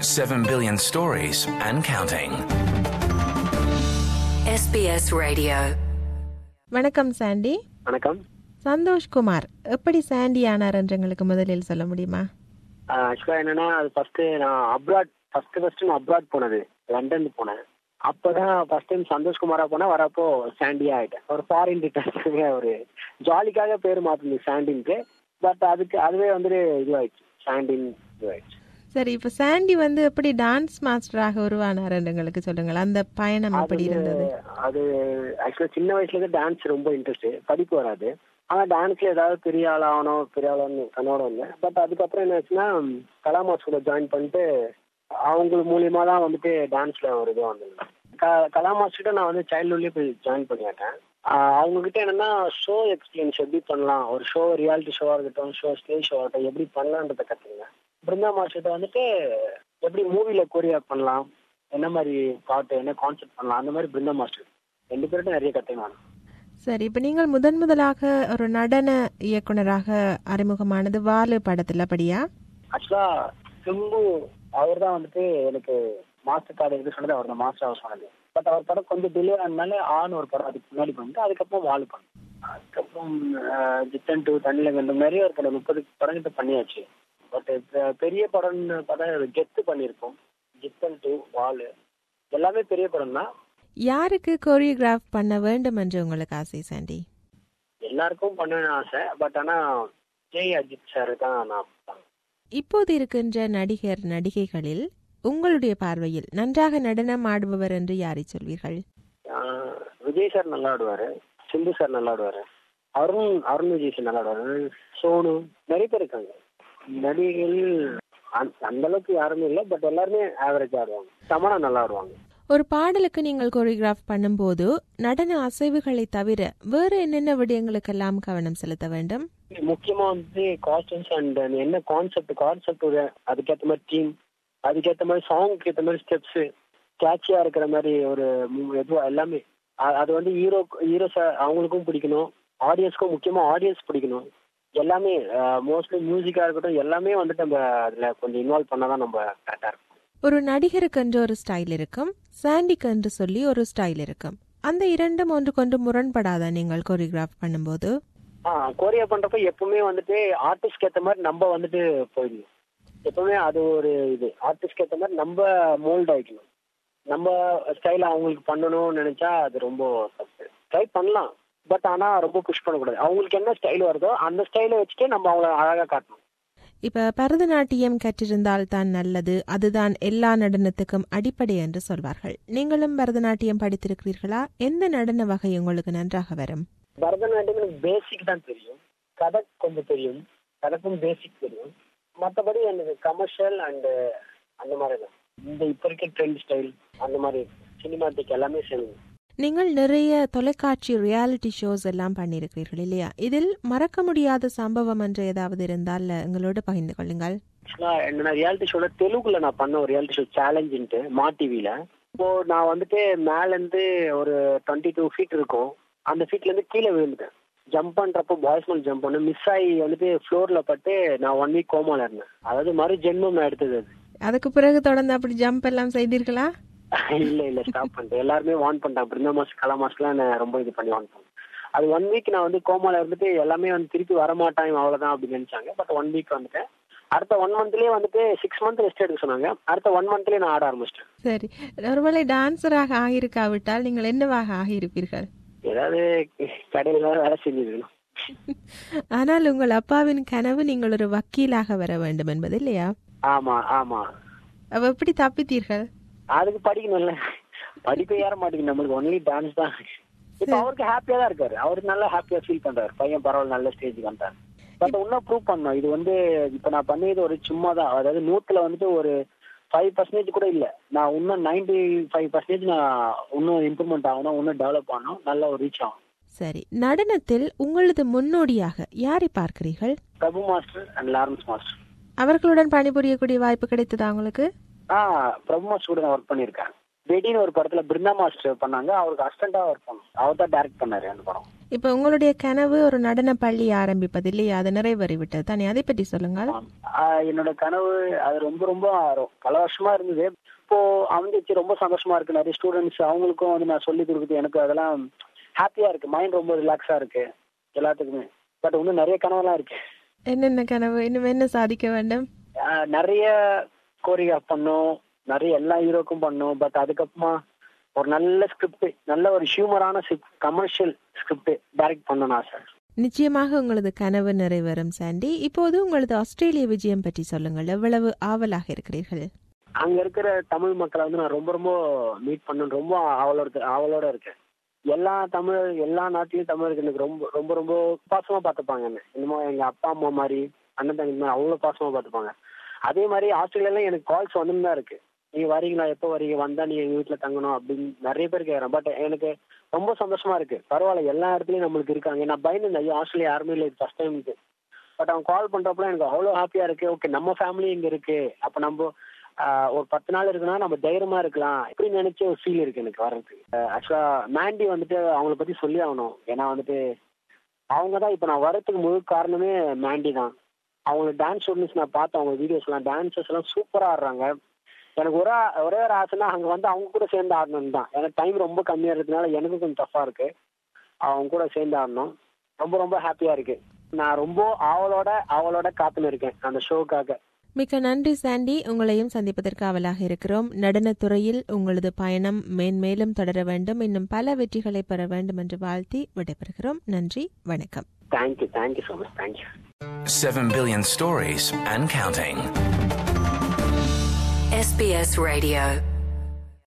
7 billion stories and counting. SBS Radio. வணக்கம் சாண்டி வணக்கம் சந்தோஷ் குமார் எப்படி சாண்டி ஆனார் என்று எங்களுக்கு முதலில் சொல்ல முடியுமா ஆக்சுவலா என்னன்னா அது ஃபர்ஸ்ட் நான் அப்ராட் ஃபர்ஸ்ட் ஃபர்ஸ்ட் நான் அப்ராட் போனது லண்டன் போனேன் அப்பதான் ஃபர்ஸ்ட் டைம் சந்தோஷ்குமாரா போனா வரப்போ சாண்டியா ஆயிட்டேன் ஒரு ஃபாரின் ரிட்டர்ன் ஒரு ஜாலிக்காக பேர் மாத்தினது சாண்டின்ட்டு பட் அதுக்கு அதுவே வந்துட்டு இதுவாயிடுச்சு சாண்டின் இதுவாயிடுச்சு சரி இப்ப சாண்டி வந்து எப்படி டான்ஸ் மாஸ்டராக உருவானார் என்று எங்களுக்கு சொல்லுங்கள் அந்த பயணம் அது எப்படி இருந்தது அது ஆக்சுவலா சின்ன வயசுல இருந்து டான்ஸ் ரொம்ப இன்ட்ரெஸ்ட் படிப்பு வராது ஆனா டான்ஸ்ல ஏதாவது பெரிய ஆள் ஆகணும் பெரிய ஆளான்னு கனோட வந்தேன் பட் அதுக்கப்புறம் என்ன ஆச்சுன்னா கலாமா ஸ்கூல்ல ஜாயின் பண்ணிட்டு அவங்க மூலியமா தான் வந்துட்டு டான்ஸ்ல ஒரு இது வந்தது க- கலாமா ஸ்கூல்ல நான் வந்து சைல்ட்ஹுட்லயே போய் ஜாயின் பண்ணிட்டேன் அவங்க கிட்ட என்னன்னா ஷோ எக்ஸ்பீரியன்ஸ் எப்படி பண்ணலாம் ஒரு ஷோ ரியாலிட்டி ஷோவா இருக்கட்டும் ஷோ ஸ்டேஜ் ஷோ ஆகட்டும் எப்படி பண்ணலான்றத கத்துங்க பிருந்தா மாஸ்டர்கிட்ட வந்துட்டு எப்படி மூவில கொரியா பண்ணலாம் என்ன மாதிரி பாட்டு என்ன கான்செப்ட் பண்ணலாம் அந்த மாதிரி பிருந்தா மாஸ்டர் ரெண்டு பேர்கிட்ட நிறைய கற்றுக்கலாம் சரி இப்ப நீங்கள் முதன் முதலாக ஒரு நடன இயக்குனராக அறிமுகமானது வாலு படத்துல அப்படியா ஆக்சுவலா சிம்பு அவர் தான் வந்துட்டு எனக்கு மாஸ்டர் கார்டு எது சொன்னது அவர் தான் மாஸ்டர் அவர் சொன்னது பட் அவர் படம் கொஞ்சம் டிலே ஆனதுனால ஆண் ஒரு படம் அதுக்கு முன்னாடி பண்ணிட்டு அதுக்கப்புறம் வாலு பண்ணேன் அதுக்கப்புறம் ஆஹ், ஜித்தன் டூ தண்ணில இந்த மாதிரி ஒரு படம் முப்பது படம் கிட்ட பண்ணியாச்சு பட் பெரிய படம்னு பார்த்தா கெத்து பண்ணியிருக்கோம் ஜித்தன் டூ வாலு எல்லாமே பெரிய படம் தான் யாருக்கு கோரியோகிராஃப் பண்ண வேண்டும் என்று உங்களுக்கு ஆசை சாண்டி எல்லாருக்கும் பண்ணணும்னு ஆசை பட் ஆனா ஜெய் அஜித் சார் தான் நான் பண்ணேன். இப்போது இருக்கின்ற நடிகர் நடிகைகளில் உங்களுடைய பார்வையில் நன்றாக நடனம் ஆடுபவர் என்று யாரை சொல்வீர்கள் ஆஹ் விஜய் சார் நல்லா ஆடுவாரு சிம்பு சார் நல்லா ஆடுவாரு அருண் அருண் விஜய் சார் நல்லா ஆடுவாரு சோனு நிறைய பேர் இருக்காங்க நடிகைகள் அந்த- அந்த அளவுக்கு யாருமே இல்லை பட் எல்லாருமே ஆவரேஜ் ஆடுவாங்க சமணா நல்லா ஆடுவாங்க ஒரு பாடலுக்கு நீங்கள் கோரியோகிராஃப் பண்ணும்போது நடன அசைவுகளை தவிர வேறு என்னென்ன விடயங்களுக்கெல்லாம் கவனம் செலுத்த வேண்டும் முக்கியமா வந்து காஸ்டியூம்ஸ் அண்ட் என்ன கான்செப்ட் கான்செப்ட் அதுக்கேற்ற மாதிரி டீம் அதுக்கேற்ற மாதிரி சாங்க்கு ஏற்ற மாதிரி ஸ்டெப்ஸ் கேட்சியா இருக்கிற மாதிரி ஒரு மு- எதுவா எல்லாமே அ- அது வந்து ஹீரோ ஹீரோ அவங்களுக்கும் பிடிக்கணும் ஆடியன்ஸ்க்கும் முக்கியமா ஆடியன்ஸ் பிடிக்கணும் எல்லாமே மோஸ்ட்லி மியூசிக்கா இருக்கட்டும் எல்லாமே வந்துட்டு நம்ம அதுல கொஞ்சம் இன்வால்வ் பண்ணாதான் நம்ம கரெக்டா இருக்கும் ஒரு நடிகருக்கு என்று ஒரு ஸ்டைல் இருக்கும் சாண்டிக்கு என்று சொல்லி ஒரு ஸ்டைல் இருக்கும் அந்த இரண்டும் ஒன்றுக்கொன்று முரண்படாத நீங்கள் கோரியோகிராஃப் பண்ணும்போது ஆ கோரியா பண்றப்ப எப்பவுமே வந்துட்டு ஆர்டிஸ்ட்க்கு ஏத்த மாதிரி நம்ம வந்துட்டு போயிடணும் எப்பவுமே அது ஒரு இது ஆர்டிஸ்ட்க்கு ஏத்த மாதிரி நம்ம மோல்ட் ஆயிக்கணும் நம்ம ஸ்டைல அவங்களுக்கு பண்ணணும்னு நினைச்சா அது ரொம்ப தப்பு ட்ரை பண்ணலாம் பட் ஆனா ரொம்ப புஷ் பண்ணக்கூடாது அவங்களுக்கு என்ன ஸ்டைல் வருதோ அந்த ஸ்டைலை வச்சுட்டு நம்ம அவங்கள அழகா காட்டணும் இப்ப பரதநாட்டியம் கற்றிருந்தால் தான் நல்லது அதுதான் எல்லா நடனத்துக்கும் அடிப்படை என்று சொல்வார்கள் நீங்களும் பரதநாட்டியம் படித்திருக்கிறீர்களா எந்த நடன வகை உங்களுக்கு நன்றாக வரும் பரதநாட்டியம் எனக்கு பேசிக் தான் தெரியும் கதக் கொஞ்சம் தெரியும் கதக்கும் பேசிக் தெரியும் மற்றபடி எனக்கு கமர்ஷியல் அண்ட் அந்த மாதிரி தான் இந்த இப்போ இருக்க ட்ரெண்ட் ஸ்டைல் அந்த மாதிரி சினிமாட்டிக் எல்லாமே செய்யணும் நீங்கள் நிறைய தொலைக்காட்சி ரியாலிட்டி ஷோஸ் எல்லாம் பண்ணியிருக்கிறீர்கள் இல்லையா இதில் மறக்க முடியாத சம்பவம் என்று ஏதாவது இருந்தால் எங்களோடு பகிர்ந்து கொள்ளுங்கள் ஆக்சுவலா என்னோட ரியாலிட்டி ஷோல தெலுங்குல நான் பண்ண ஒரு ரியாலிட்டி ஷோ சேலஞ்சுன்ட்டு மா டிவில இப்போ நான் வந்துட்டு மேல இருந்து ஒரு டுவெண்ட்டி டூ ஃபீட் இருக்கும் அந்த ஃபீட்ல இருந்து கீழே விழுந்துட்டேன் ஜம்ப் பண்றப்போ பாய்ஸ் மேல் ஜம்ப் பண்ண மிஸ் ஆகி வந்துட்டு ஃப்ளோர்ல பட்டு நான் ஒன் வீக் கோமால இருந்தேன் அதாவது மறு ஜென்மம் நான் எடுத்தது அது அதுக்கு பிறகு தொடர்ந்து அப்படி ஜம்ப் எல்லாம் செய்தீர்களா இல்ல இல்ல ஸ்டாப் பண்ணிட்டேன் எல்லாருமே வான் பண்ணிட்டான் பிருந்தா மாஸ் கலா மாஸ்லாம் நான் ரொம்ப இது பண்ணி வான் பண்ணேன் அது ஒன் வீக் நான் வந்து கோமால இருந்துட்டு எல்லாமே வந்து திருப்பி வரமாட்டான் இவன் அவ்வளவுதான் அப்படின்னு நினைச்சாங்க பட் ஒன் வீக் வந்துட்டேன் அடுத்த ஒன் மந்த்லயே வந்துட்டு சிக்ஸ் மந்த் ரெஸ்ட் எடுக்க சொன்னாங்க அடுத்த ஒன் மந்த்லயே நான் ஆட ஆரம்பிச்சிட்டேன் சரி ஒருவேளை டான்சராக ஆகியிருக்காவிட்டால் நீங்கள் என்னவாக ஆகியிருப்பீர்கள் ஏதாவது கடையில ஏதாவது வேலை செஞ்சிருக்கணும் ஆனால் உங்கள் அப்பாவின் கனவு நீங்கள் ஒரு வக்கீலாக வர வேண்டும் என்பது இல்லையா ஆமா ஆமா அவ எப்படி தப்பித்தீர்கள் அதுக்கு படிக்கணும்ல படிப்பே ஏற மாட்டேங்குது நம்மளுக்கு ஒன்லி டான்ஸ் தான் இப்ப அவருக்கு ஹாப்பியா தான் இருக்காரு அவருக்கு நல்லா ஹாப்பியா ஃபீல் பண்றாரு பையன் பரவாயில்ல நல்ல ஸ்டேஜுக்கு வந்தாரு பட் இன்னும் ப்ரூவ் பண்ணோம் இது வந்து இப்ப நான் பண்ணியது ஒரு சும்மா தான் அதாவது நூத்துல வந்துட்டு ஒரு ஃபைவ் பர்சன்டேஜ் கூட இல்ல நான் இன்னும் நைன்டி ஃபைவ் பர்சன்டேஜ் நான் இன்னும் இம்ப்ரூவ்மெண்ட் ஆகணும் இன்னும் டெவலப் ஆகணும் நல்ல ஒரு ரீச் ஆகும் சரி நடனத்தில் உங்களது முன்னோடியாக யாரை பார்க்கிறீர்கள் Prabhu master and Lawrence master அவர்களுடன் பணிபுரியக்கூடிய வாய்ப்பு கிடைத்ததா உங்களுக்கு ஆ பிரபு மாஸ்டர் கூட நான் ஒர்க் பண்ணியிருக்கேன் வெடின்னு ஒரு படத்துல பிருந்தா மாஸ்டர் பண்ணாங்க அவருக்கு அசிஸ்டண்டா ஒர்க் பண்ணோம் அவர் தான் டைரக்ட் பண்ணாரு அந்த படம் இப்ப உங்களுடைய கனவு ஒரு நடன பள்ளி ஆரம்பிப்பது இல்லையா அது நிறைவேறிவிட்டது தானே அதை பற்றி சொல்லுங்கள் ஆஹ் என்னோட கனவு அது ரொம்ப ரொம்ப ரொ- பல வருஷமா இருந்தது இப்போ அமைஞ்சிச்சு ரொம்ப சந்தோஷமா இருக்கு நிறைய ஸ்டூடெண்ட்ஸ் அவங்களுக்கும் வந்து நான் சொல்லி கொடுக்குறது எனக்கு அதெல்லாம் ஹாப்பியா இருக்கு மைண்ட் ரொம்ப ரிலாக்ஸா இருக்கு எல்லாத்துக்குமே பட் இன்னும் நிறைய கனவெல்லாம் இருக்கு என்னென்ன கனவு இன்னும் என்ன சாதிக்க வேண்டும் ஆஹ் நிறைய கோரியோகிராஃப் பண்ணோம் நிறைய எல்லா ஹீரோக்கும் பண்ணோம் பட் அதுக்கப்புறமா ஒரு நல்ல ஸ்கிரிப்ட் நல்ல ஒரு ஹியூமரான கமர்ஷியல் ஸ்கிரிப்ட் டைரக்ட் பண்ணணும் ஆசை நிச்சயமாக உங்களது கனவு நிறைவேறும் சாண்டி இப்போது உங்களது ஆஸ்திரேலிய விஜயம் பற்றி சொல்லுங்கள் எவ்வளவு ஆவலாக இருக்கிறீர்கள் அங்க இருக்கிற தமிழ் மக்களை வந்து நான் ரொம்ப ரொம்ப மீட் பண்ணணும் ரொம்ப ஆவலோட ஆவலோட இருக்கேன் எல்லா தமிழ் எல்லா நாட்டிலையும் தமிழருக்கு எனக்கு ரொம்ப ரொம்ப ரொம்ப பாசமா பார்த்துப்பாங்க என்ன என்னமோ எங்க அப்பா அம்மா மாதிரி அண்ணன் தங்கி மாதிரி அவ்வளோ பாசமா பார்த்துப்பாங்க அதே மாதிரி ஆஸ்திரேலியால எனக்கு கால்ஸ் வந்துன்னு தான் இருக்கு நீங்க வரீங்களா எப்போ வரீங்க வந்தா நீங்க எங்க வீட்டுல தங்கணும் அப்படின்னு நிறைய பேர் கேட்கறேன் பட் எனக்கு ரொம்ப சந்தோஷமா இருக்கு பரவாயில்ல எல்லா இடத்துலயும் நம்மளுக்கு இருக்காங்க நான் பயந்து ஐயோ ஆஸ்திரேலியா யாருமே இல்லை ஃபர்ஸ்ட் டைம் இது பட் அவங்க கால் பண்றப்பலாம் எனக்கு அவ்வளோ ஹாப்பியா இருக்கு ஓகே நம்ம ஃபேமிலி இங்க இருக்கு அப்ப நம்ம ஆஹ், ஒரு பத்து நாள் இருக்குன்னா நம்ம தைரியமா இருக்கலாம் இப்படி நினைச்ச ஒரு ஃபீல் இருக்கு எனக்கு வர்றதுக்கு ஆக்சுவலா மேண்டி வந்துட்டு அவங்கள பத்தி சொல்லி ஆகணும் ஏன்னா வந்துட்டு அவங்க தான் இப்போ நான் வரதுக்கு முழு காரணமே மேண்டி தான் அவங்க டான்ஸ் ஸ்டூடெண்ட்ஸ் நான் பார்த்தேன் அவங்க வீடியோஸ்லாம் டான்சர்ஸ் எல்லாம் சூப்பரா ஆடுறாங்க எனக்கு ஒரே ஒரே ஒரு ஆசைன்னா அங்க வந்து அவங்க கூட சேர்ந்து ஆடணும் தான் எனக்கு டைம் ரொம்ப கம்மியா இருக்கிறதுனால எனக்கும் கொஞ்சம் டஃபா இருக்கு அவங்க கூட சேர்ந்து ஆடணும் ரொம்ப ரொம்ப ஹாப்பியா இருக்கு நான் ரொம்ப ஆவலோட ஆவலோட காத்துன்னு இருக்கேன் அந்த ஷோக்காக மிக்க நன்றி சாண்டி உங்களையும் சந்திப்பதற்கு ஆவலாக இருக்கிறோம் நடனத்துறையில் உங்களது பயணம் மேன்மேலும் தொடர வேண்டும் இன்னும் பல வெற்றிகளை பெற வேண்டும் என்று வாழ்த்தி விடைபெறுகிறோம் நன்றி வணக்கம் thank you thank you so much thank you 7 billion stories and counting. SBS Radio